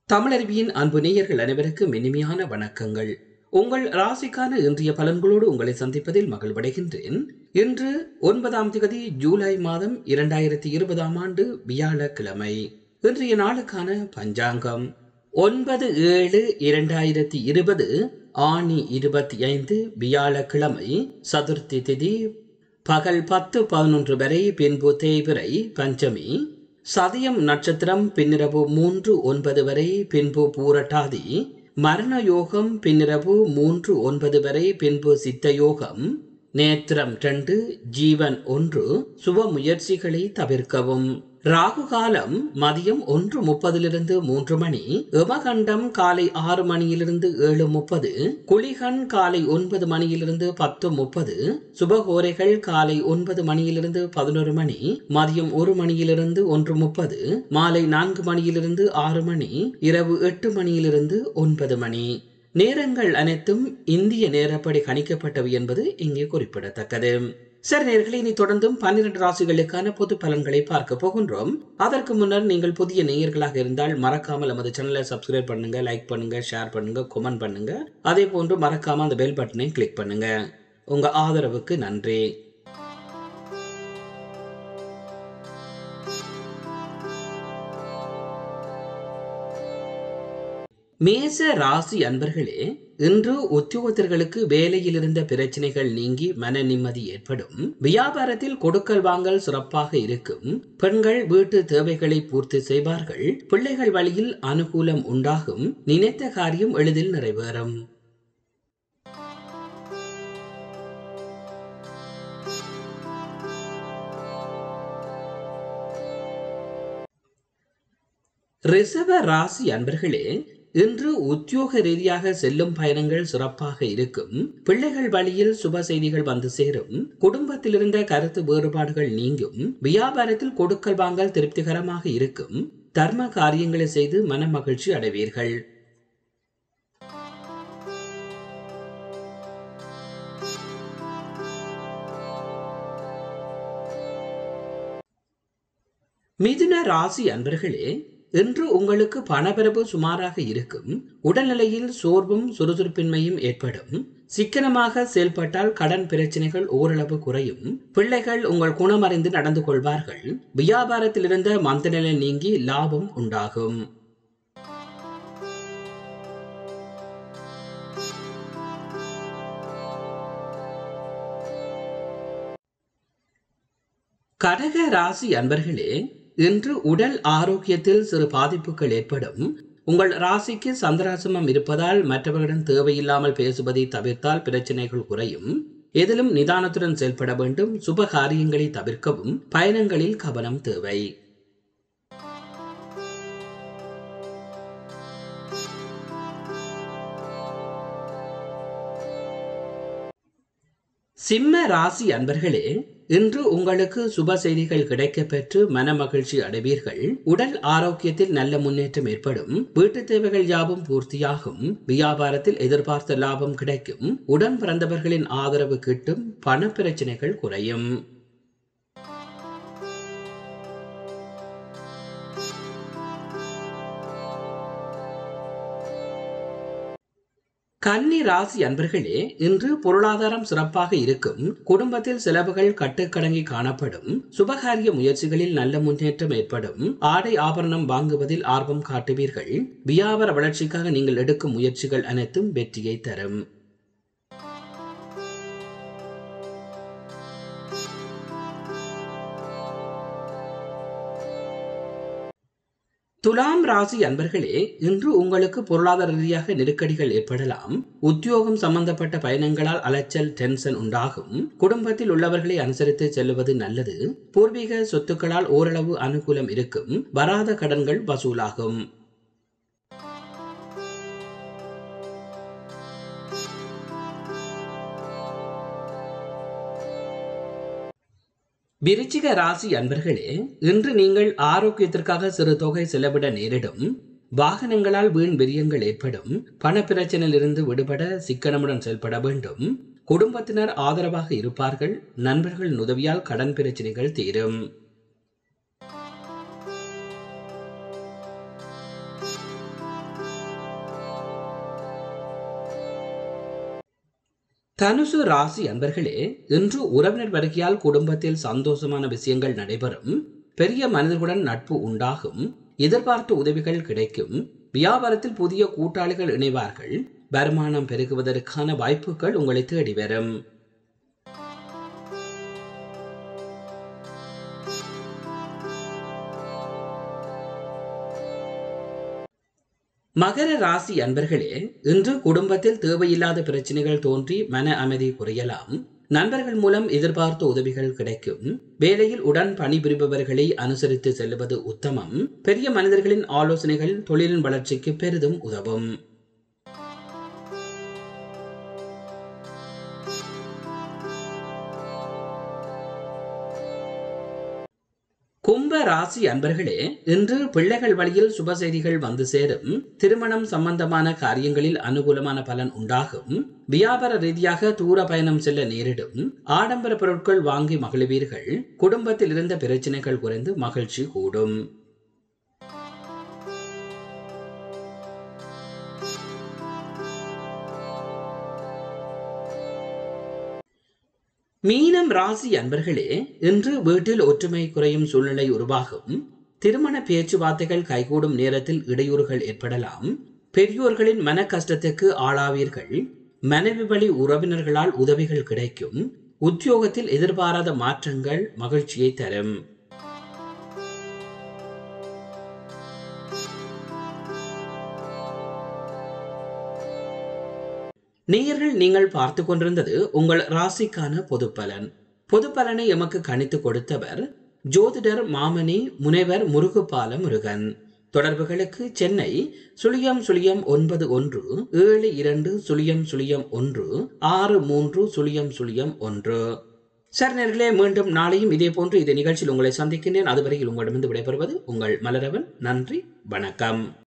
தமிழருவியின் அன்பு நேயர்கள் அனைவருக்கும் இனிமையான வணக்கங்கள் உங்கள் ராசிக்கான இன்றைய பலன்களோடு உங்களை சந்திப்பதில் மகிழ்வடைகின்றேன் இன்று ஒன்பதாம் திகதி ஜூலை மாதம் இரண்டாயிரத்தி இருபதாம் ஆண்டு வியாழக்கிழமை இன்றைய நாளுக்கான பஞ்சாங்கம் ஒன்பது ஏழு இரண்டாயிரத்தி இருபது ஆணி இருபத்தி ஐந்து வியாழக்கிழமை சதுர்த்தி திதி பகல் பத்து பதினொன்று வரை பின்பு தேய்பிறை பஞ்சமி சதயம் நட்சத்திரம் பின்னிரவு மூன்று ஒன்பது வரை பின்பு பூரட்டாதி மரண யோகம் பின்னிரவு மூன்று ஒன்பது வரை பின்பு சித்த யோகம் நேத்திரம் ரெண்டு ஜீவன் ஒன்று சுப முயற்சிகளை தவிர்க்கவும் ராகு காலம் மதியம் ஒன்று முப்பதிலிருந்து மூன்று மணி யமகண்டம் காலை ஆறு மணியிலிருந்து ஏழு முப்பது குளிகன் காலை ஒன்பது மணியிலிருந்து பத்து முப்பது சுபகோரைகள் காலை ஒன்பது மணியிலிருந்து பதினொரு மணி மதியம் ஒரு மணியிலிருந்து ஒன்று முப்பது மாலை நான்கு மணியிலிருந்து ஆறு மணி இரவு எட்டு மணியிலிருந்து ஒன்பது மணி நேரங்கள் அனைத்தும் இந்திய நேரப்படி கணிக்கப்பட்டவை என்பது இங்கே குறிப்பிடத்தக்கது சரி நேர்களை இனி தொடர்ந்தும் பன்னிரண்டு ராசிகளுக்கான பொது பலன்களை பார்க்க போகின்றோம் அதற்கு முன்னர் நீங்கள் புதிய நேயர்களாக இருந்தால் மறக்காமல் நமது சேனலை சப்ஸ்கிரைப் பண்ணுங்க லைக் பண்ணுங்க ஷேர் பண்ணுங்க கமெண்ட் பண்ணுங்க அதே போன்று மறக்காம அந்த பெல் பட்டனை கிளிக் பண்ணுங்க உங்க ஆதரவுக்கு நன்றி மேச ராசி அன்பர்களே இன்று உத்தியோகத்தர்களுக்கு வேலையில் இருந்த பிரச்சனைகள் நீங்கி மன நிம்மதி ஏற்படும் வியாபாரத்தில் கொடுக்கல் வாங்கல் சிறப்பாக இருக்கும் பெண்கள் வீட்டு தேவைகளை பூர்த்தி செய்வார்கள் பிள்ளைகள் வழியில் அனுகூலம் உண்டாகும் நினைத்த காரியம் எளிதில் நிறைவேறும் ரிசவ ராசி அன்பர்களே இன்று உத்தியோக ரீதியாக செல்லும் பயணங்கள் சிறப்பாக இருக்கும் பிள்ளைகள் வழியில் சுப செய்திகள் வந்து சேரும் குடும்பத்தில் இருந்த கருத்து வேறுபாடுகள் நீங்கும் வியாபாரத்தில் கொடுக்கல் வாங்கல் திருப்திகரமாக இருக்கும் தர்ம காரியங்களை செய்து மன மகிழ்ச்சி அடைவீர்கள் மிதுன ராசி அன்பர்களே இன்று உங்களுக்கு பணப்பரப்பு சுமாராக இருக்கும் உடல்நிலையில் சோர்வும் சுறுசுறுப்பின்மையும் ஏற்படும் சிக்கனமாக செயல்பட்டால் கடன் பிரச்சனைகள் ஓரளவு குறையும் பிள்ளைகள் உங்கள் குணமறிந்து நடந்து கொள்வார்கள் வியாபாரத்தில் இருந்த மந்தநிலை நீங்கி லாபம் உண்டாகும் கடக ராசி அன்பர்களே இன்று உடல் ஆரோக்கியத்தில் சிறு பாதிப்புகள் ஏற்படும் உங்கள் ராசிக்கு சந்திராசிரமம் இருப்பதால் மற்றவர்களிடம் தேவையில்லாமல் பேசுவதை தவிர்த்தால் பிரச்சனைகள் குறையும் எதிலும் நிதானத்துடன் செயல்பட வேண்டும் சுப காரியங்களை தவிர்க்கவும் பயணங்களில் கவனம் தேவை சிம்ம ராசி அன்பர்களே இன்று உங்களுக்கு சுப செய்திகள் கிடைக்க பெற்று மன மகிழ்ச்சி அடைவீர்கள் உடல் ஆரோக்கியத்தில் நல்ல முன்னேற்றம் ஏற்படும் வீட்டு தேவைகள் யாவும் பூர்த்தியாகும் வியாபாரத்தில் எதிர்பார்த்த லாபம் கிடைக்கும் உடன் பிறந்தவர்களின் ஆதரவு கிட்டும் பண பிரச்சனைகள் குறையும் கன்னி ராசி அன்பர்களே இன்று பொருளாதாரம் சிறப்பாக இருக்கும் குடும்பத்தில் செலவுகள் கட்டுக்கடங்கி காணப்படும் சுபகாரிய முயற்சிகளில் நல்ல முன்னேற்றம் ஏற்படும் ஆடை ஆபரணம் வாங்குவதில் ஆர்வம் காட்டுவீர்கள் வியாபார வளர்ச்சிக்காக நீங்கள் எடுக்கும் முயற்சிகள் அனைத்தும் வெற்றியை தரும் துலாம் ராசி அன்பர்களே இன்று உங்களுக்கு பொருளாதார ரீதியாக நெருக்கடிகள் ஏற்படலாம் உத்தியோகம் சம்பந்தப்பட்ட பயணங்களால் அலைச்சல் டென்ஷன் உண்டாகும் குடும்பத்தில் உள்ளவர்களை அனுசரித்து செல்லுவது நல்லது பூர்வீக சொத்துக்களால் ஓரளவு அனுகூலம் இருக்கும் வராத கடன்கள் வசூலாகும் விருச்சிக ராசி அன்பர்களே இன்று நீங்கள் ஆரோக்கியத்திற்காக சிறு தொகை செலவிட நேரிடும் வாகனங்களால் வீண் விரியங்கள் ஏற்படும் பண பிரச்சனையிலிருந்து விடுபட சிக்கனமுடன் செயல்பட வேண்டும் குடும்பத்தினர் ஆதரவாக இருப்பார்கள் நண்பர்களின் உதவியால் கடன் பிரச்சனைகள் தீரும் தனுசு ராசி அன்பர்களே இன்று உறவினர் வருகையால் குடும்பத்தில் சந்தோஷமான விஷயங்கள் நடைபெறும் பெரிய மனிதர்களுடன் நட்பு உண்டாகும் எதிர்பார்த்த உதவிகள் கிடைக்கும் வியாபாரத்தில் புதிய கூட்டாளிகள் இணைவார்கள் வருமானம் பெருகுவதற்கான வாய்ப்புகள் உங்களை தேடி வரும் மகர ராசி அன்பர்களே இன்று குடும்பத்தில் தேவையில்லாத பிரச்சனைகள் தோன்றி மன அமைதி குறையலாம் நண்பர்கள் மூலம் எதிர்பார்த்த உதவிகள் கிடைக்கும் வேலையில் உடன் பணிபுரிபவர்களை அனுசரித்து செல்வது உத்தமம் பெரிய மனிதர்களின் ஆலோசனைகள் தொழிலின் வளர்ச்சிக்கு பெரிதும் உதவும் கும்ப ராசி அன்பர்களே இன்று பிள்ளைகள் வழியில் சுப செய்திகள் வந்து சேரும் திருமணம் சம்பந்தமான காரியங்களில் அனுகூலமான பலன் உண்டாகும் வியாபார ரீதியாக தூர பயணம் செல்ல நேரிடும் ஆடம்பர பொருட்கள் வாங்கி மகிழ்வீர்கள் குடும்பத்தில் இருந்த பிரச்சனைகள் குறைந்து மகிழ்ச்சி கூடும் மீனம் ராசி அன்பர்களே இன்று வீட்டில் ஒற்றுமை குறையும் சூழ்நிலை உருவாகும் திருமண பேச்சுவார்த்தைகள் கைகூடும் நேரத்தில் இடையூறுகள் ஏற்படலாம் பெரியோர்களின் மன கஷ்டத்துக்கு ஆளாவீர்கள் மனைவி வழி உறவினர்களால் உதவிகள் கிடைக்கும் உத்தியோகத்தில் எதிர்பாராத மாற்றங்கள் மகிழ்ச்சியை தரும் நேயர்கள் நீங்கள் பார்த்து கொண்டிருந்தது உங்கள் ராசிக்கான பொது பலன் பொது பலனை எமக்கு கணித்து கொடுத்தவர் ஜோதிடர் மாமணி முனைவர் முருகுபால முருகன் தொடர்புகளுக்கு சென்னை சுழியம் சுழியம் ஒன்பது ஒன்று ஏழு இரண்டு சுழியம் சுழியம் ஒன்று ஆறு மூன்று சுழியம் சுழியம் ஒன்று சார் நேர்களே மீண்டும் நாளையும் இதே போன்று இதே நிகழ்ச்சியில் உங்களை சந்திக்கின்றேன் அதுவரையில் உங்களிடமிருந்து விடைபெறுவது உங்கள் மலரவன் நன்றி வணக்கம்